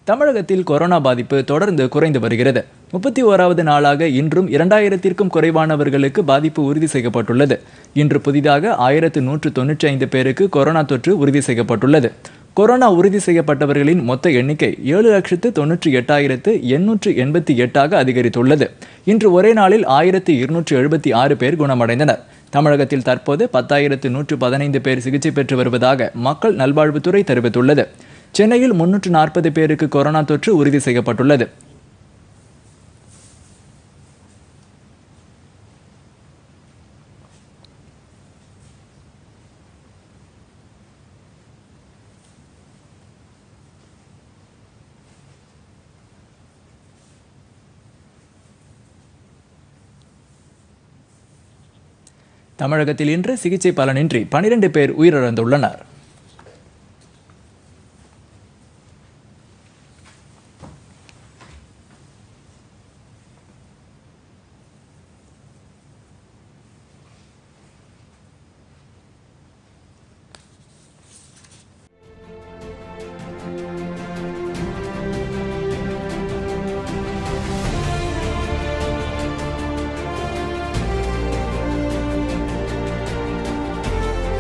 தமிழகத்தில் கொரோனா பாதிப்பு தொடர்ந்து குறைந்து வருகிறது முப்பத்தி ஓராவது நாளாக இன்றும் இரண்டாயிரத்திற்கும் குறைவானவர்களுக்கு பாதிப்பு உறுதி செய்யப்பட்டுள்ளது இன்று புதிதாக ஆயிரத்து நூற்று தொன்னூற்றி ஐந்து பேருக்கு கொரோனா தொற்று உறுதி செய்யப்பட்டுள்ளது கொரோனா உறுதி செய்யப்பட்டவர்களின் மொத்த எண்ணிக்கை ஏழு லட்சத்து தொன்னூற்றி எட்டாயிரத்து எண்ணூற்று எண்பத்தி எட்டாக அதிகரித்துள்ளது இன்று ஒரே நாளில் ஆயிரத்து இருநூற்று எழுபத்தி ஆறு பேர் குணமடைந்தனர் தமிழகத்தில் தற்போது பத்தாயிரத்து நூற்று பதினைந்து பேர் சிகிச்சை பெற்று வருவதாக மக்கள் நல்வாழ்வுத்துறை தெரிவித்துள்ளது சென்னையில் முன்னூற்று நாற்பது பேருக்கு கொரோனா தொற்று உறுதி செய்யப்பட்டுள்ளது தமிழகத்தில் இன்று சிகிச்சை பலனின்றி பனிரெண்டு பேர் உயிரிழந்துள்ளனர்